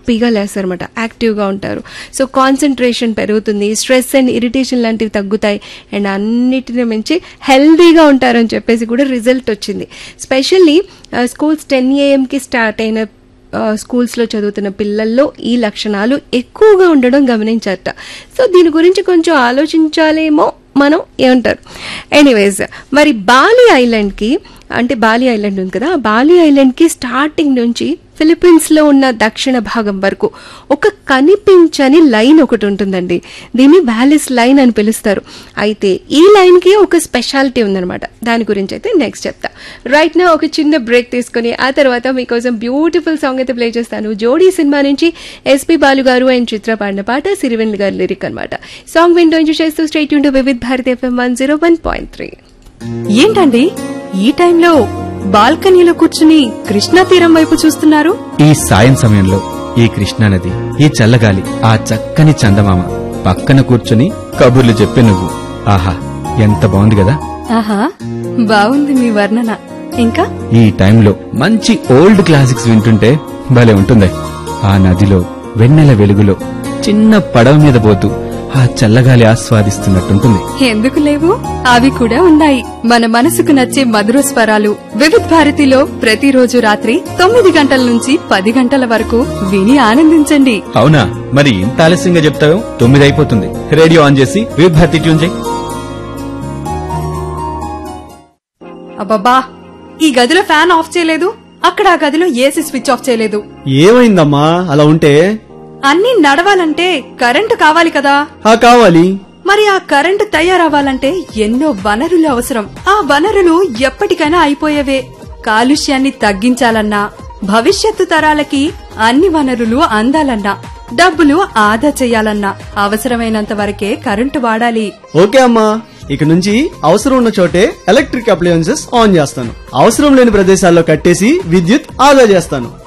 హ్యాపీగా లేస్తారన్నమాట యాక్టివ్గా ఉంటారు సో కాన్సన్ట్రేషన్ పెరుగుతుంది స్ట్రెస్ అండ్ ఇరిటేషన్ లాంటివి తగ్గుతాయి అండ్ అన్నిటిని మించి హెల్దీగా ఉంటారని చెప్పేసి కూడా రిజల్ట్ వచ్చింది స్పెషల్లీ స్కూల్స్ టెన్ ఏఎంకి స్టార్ట్ అయిన ఆ, స్కూల్స్లో చదువుతున్న పిల్లల్లో ఈ లక్షణాలు ఎక్కువగా ఉండడం గమనించారట సో దీని గురించి కొంచెం ఆలోచించాలేమో మనం ఏమంటారు ఎనీవేస్ మరి బాలి ఐలాండ్కి అంటే బాలి ఐలాండ్ ఉంది కదా ఆ బాలి ఐలాండ్కి స్టార్టింగ్ నుంచి ఫిలిప్పీన్స్లో ఉన్న దక్షిణ భాగం వరకు ఒక కనిపించని లైన్ ఒకటి ఉంటుందండి దీన్ని వ్యాలిస్ లైన్ అని పిలుస్తారు అయితే ఈ లైన్కి ఒక స్పెషాలిటీ ఉందన్నమాట దాని గురించి అయితే నెక్స్ట్ చెప్తా రైట్ నా ఒక చిన్న బ్రేక్ తీసుకొని ఆ తర్వాత మీకోసం బ్యూటిఫుల్ సాంగ్ అయితే ప్లే చేస్తాను జోడీ సినిమా నుంచి ఎస్పి బాలు గారు అండ్ చిత్ర పాడిన పాట సిరివెన్ గారి లిరిక్ అనమాట సాంగ్ వింటూ ఎంజాయ్ చేస్తూ స్టేట్ యూన్ Vividh Bharati FM one zero one point three ఏంటండి ఈ టైంలో బాల్కనీలో కూర్చుని కృష్ణా తీరం వైపు చూస్తున్నారు ఈ సాయం సమయంలో ఈ కృష్ణానది ఈ చల్లగాలి ఆ చక్కని చందమామ పక్కన కూర్చుని కబుర్లు చెప్పే నువ్వు ఆహా ఎంత బాగుంది కదా ఆహా బాగుంది మీ వర్ణన ఇంకా ఈ టైంలో మంచి ఓల్డ్ క్లాసిక్స్ వింటుంటే భలే ఉంటుంది ఆ నదిలో వెన్నెల వెలుగులో చిన్న పడవ మీద పోతూ ఆ చల్లగాలి ఆస్వాదిస్తున్నట్టుంటుంది ఎందుకు లేవు అవి కూడా ఉన్నాయి మన మనసుకు నచ్చే మధుర స్వరాలు వివిధ్ భారతిలో ప్రతిరోజు రాత్రి తొమ్మిది గంటల నుంచి పది గంటల వరకు విని ఆనందించండి అవునా మరి ఇంత ఆలస్యంగా చెప్తావు తొమ్మిది అయిపోతుంది రేడియో ఆన్ చేసి విభ్రతి ట్యూన్ చేయి అబ్బబ్బా ఈ గదిలో ఫ్యాన్ ఆఫ్ చేయలేదు అక్కడ ఆ గదిలో ఏసీ స్విచ్ ఆఫ్ చేయలేదు ఏమైందమ్మా అలా ఉంటే అన్నీ నడవాలంటే కరెంటు కావాలి కదా ఆ కావాలి మరి ఆ కరెంటు తయారవ్వాలంటే ఎన్నో వనరులు అవసరం ఆ వనరులు ఎప్పటికైనా అయిపోయేవే కాలుష్యాన్ని తగ్గించాలన్నా భవిష్యత్తు తరాలకి అన్ని వనరులు అందాలన్నా డబ్బులు ఆదా చేయాలన్నా అవసరమైనంత వరకే కరెంటు వాడాలి ఓకే అమ్మా ఇక నుంచి అవసరం ఉన్న చోటే ఎలక్ట్రిక్ అప్లయన్సెస్ ఆన్ చేస్తాను అవసరం లేని ప్రదేశాల్లో కట్టేసి విద్యుత్ ఆదా చేస్తాను